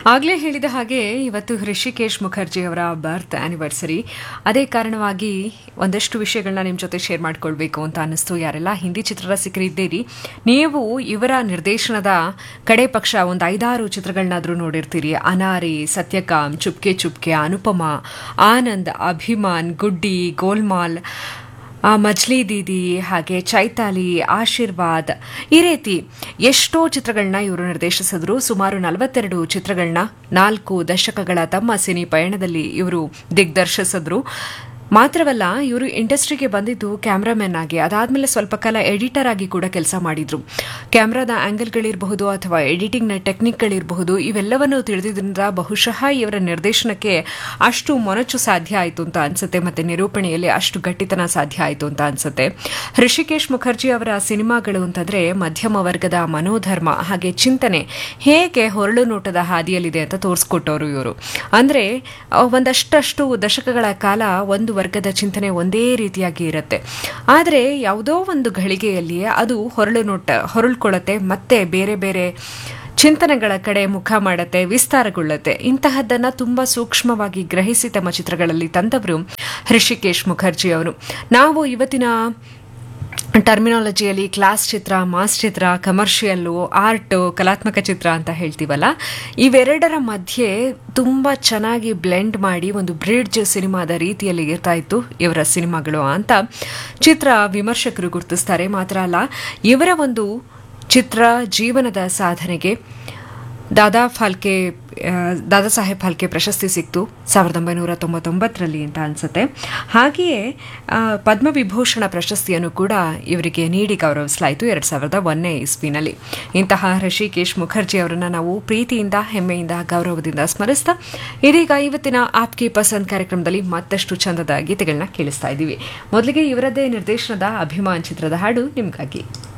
ಆಗಲೇ ಹೇಳಿದ ಹಾಗೆ ಇವತ್ತು ಹೃಷಿಕೇಶ್ ಮುಖರ್ಜಿ ಅವರ ಬರ್ತ್ ಆನಿವರ್ಸರಿ ಅದೇ ಕಾರಣವಾಗಿ ಒಂದಷ್ಟು ವಿಷಯಗಳನ್ನ ನಿಮ್ಮ ಜೊತೆ ಶೇರ್ ಮಾಡ್ಕೊಳ್ಬೇಕು ಅಂತ ಅನ್ನಿಸ್ತು ಯಾರೆಲ್ಲ ಹಿಂದಿ ಚಿತ್ರರಸಿಕರಿದ್ದೀರಿ ನೀವು ಇವರ ನಿರ್ದೇಶನದ ಕಡೆ ಪಕ್ಷ ಒಂದು ಐದಾರು ಚಿತ್ರಗಳನ್ನಾದರೂ ನೋಡಿರ್ತೀರಿ ಅನಾರಿ ಸತ್ಯಕಾಮ್ ಚುಪ್ಕೆ ಚುಪ್ಕೆ ಅನುಪಮ ಆನಂದ್ ಅಭಿಮಾನ್ ಗುಡ್ಡಿ ಗೋಲ್ಮಾಲ್ ಆ, ಮಜ್ಲಿ ದೀದಿ ಹಾಗೆ ಚೈತಾಲಿ ಆಶೀರ್ವಾದ್ ಈ ರೀತಿ ಎಷ್ಟೋ ಚಿತ್ರಗಳನ್ನ ಇವರು ನಿರ್ದೇಶಿಸಿದ್ರು ಸುಮಾರು ನಲವತ್ತೆರಡು ಚಿತ್ರಗಳನ್ನ ನಾಲ್ಕು ದಶಕಗಳ ತಮ್ಮ ಸಿನಿ ಪಯಣದಲ್ಲಿ ಇವರು ದಿಗ್ದರ್ಶಿಸಿದ್ರು ಮಾತ್ರವಲ್ಲ ಇವರು ಇಂಡಸ್ಟ್ರಿಗೆ ಬಂದಿದ್ದು ಕ್ಯಾಮ್ರಾಮನ್ ಆಗಿ ಅದಾದ್ಮೇಲೆ ಸ್ವಲ್ಪ ಕಾಲ ಎಡಿಟರ್ ಆಗಿ ಕೂಡ ಕೆಲಸ ಮಾಡಿದ್ರು ಕ್ಯಾಮ್ರಾದ ಆಂಗಲ್ಗಳಿರಬಹುದು ಅಥವಾ ಎಡಿಟಿಂಗ್ನ ಟೆಕ್ನಿಕ್ಗಳಿರಬಹುದು ಇವೆಲ್ಲವನ್ನು ತಿಳಿದಿದ್ದರಿಂದ ಬಹುಶಃ ಇವರ ನಿರ್ದೇಶನಕ್ಕೆ ಅಷ್ಟು ಮೊನಚು ಸಾಧ್ಯ ಆಯಿತು ಅಂತ ಅನ್ಸುತ್ತೆ ಮತ್ತೆ ನಿರೂಪಣೆಯಲ್ಲಿ ಅಷ್ಟು ಗಟ್ಟಿತನ ಸಾಧ್ಯ ಆಯಿತು ಅಂತ ಅನ್ಸುತ್ತೆ ಹೃಷಿಕೇಶ್ ಮುಖರ್ಜಿ ಅವರ ಸಿನಿಮಾಗಳು ಅಂತಂದ್ರೆ ಮಧ್ಯಮ ವರ್ಗದ ಮನೋಧರ್ಮ ಹಾಗೆ ಚಿಂತನೆ ಹೇಗೆ ಹೊರಳು ನೋಟದ ಹಾದಿಯಲ್ಲಿದೆ ಅಂತ ತೋರಿಸ್ಕೊಟ್ಟವರು ಇವರು ಅಂದ್ರೆ ಆ, ಒಂದಷ್ಟಷ್ಟು ದಶಕಗಳ ಕಾಲ ಒಂದು ವರ್ಗದ ಚಿಂತನೆ ಒಂದೇ ರೀತಿಯಾಗಿ ಇರುತ್ತೆ ಆದರೆ ಯಾವುದೋ ಒಂದು ಘಳಿಗೆಯಲ್ಲಿ ಅದು ಹೊರಳು ನೋಟ ಹೊರಳ್ಕೊಳ್ಳುತ್ತೆ ಮತ್ತೆ ಬೇರೆ ಬೇರೆ ಚಿಂತನೆಗಳ ಕಡೆ ಮುಖ ಮಾಡುತ್ತೆ ವಿಸ್ತಾರಗೊಳ್ಳುತ್ತೆ ಇಂತಹದ್ದನ್ನ ತುಂಬಾ ಸೂಕ್ಷ್ಮವಾಗಿ ಗ್ರಹಿಸಿ ತಮ್ಮ ಚಿತ್ರಗಳಲ್ಲಿ ತಂದವರು ಹೃಷಿಕೇಶ್ ಮುಖರ್ಜಿ ಅವರು ನಾವು ಇವತ್ತಿನ ಟರ್ಮಿನಾಲಜಿಯಲ್ಲಿ ಕ್ಲಾಸ್ ಚಿತ್ರ ಮಾಸ್ ಚಿತ್ರ ಕಮರ್ಷಿಯಲ್ಲು ಆರ್ಟ್ ಕಲಾತ್ಮಕ ಚಿತ್ರ ಅಂತ ಹೇಳ್ತೀವಲ್ಲ ಇವೆರಡರ ಮಧ್ಯೆ ತುಂಬ ಚೆನ್ನಾಗಿ ಬ್ಲೆಂಡ್ ಮಾಡಿ ಒಂದು ಬ್ರಿಡ್ಜ್ ಸಿನಿಮಾದ ರೀತಿಯಲ್ಲಿ ಇರ್ತಾ ಇತ್ತು ಇವರ ಸಿನಿಮಾಗಳು ಅಂತ ಚಿತ್ರ ವಿಮರ್ಶಕರು ಗುರುತಿಸ್ತಾರೆ ಮಾತ್ರ ಅಲ್ಲ ಇವರ ಒಂದು ಚಿತ್ರ ಜೀವನದ ಸಾಧನೆಗೆ ದಾದಾ ಫಾಲ್ಕೆ ಆ, ದಾದಾ ಸಾಹೇಬ್ ಫಾಲ್ಕೆ ಪ್ರಶಸ್ತಿ ಸಿಕ್ತು ಸಾವಿರದ ಒಂಬೈನೂರ ತೊಂಬತ್ತೊಂಬತ್ತರಲ್ಲಿ ಅಂತ ಅನ್ಸುತ್ತೆ ಹಾಗೆಯೇ ಆ, ಪದ್ಮವಿಭೂಷಣ ಪ್ರಶಸ್ತಿಯನ್ನು ಕೂಡ ಇವರಿಗೆ ನೀಡಿ ಗೌರವಿಸಲಾಯಿತು ಎರಡು ಸಾವಿರದ ಒಂದನೇ ಇಸ್ವಿನಲ್ಲಿ ಇಂತಹ ಋಷಿಕೇಶ್ ಮುಖರ್ಜಿ ಅವರನ್ನು ನಾವು ಪ್ರೀತಿಯಿಂದ ಹೆಮ್ಮೆಯಿಂದ ಗೌರವದಿಂದ ಸ್ಮರಿಸ್ತಾ ಇದೀಗ ಇವತ್ತಿನ ಆಪ್ಗೆ ಪಸಂದ್ ಕಾರ್ಯಕ್ರಮದಲ್ಲಿ ಮತ್ತಷ್ಟು ಚಂದದ ಗೀತೆಗಳನ್ನ ಕೇಳಿಸ್ತಾ ಇದ್ದೀವಿ ಮೊದಲಿಗೆ ಇವರದ್ದೇ ನಿರ್ದೇಶನದ ಅಭಿಮಾನ್ ಚಿತ್ರದ ಹಾಡು ನಿಮಗಾಗಿ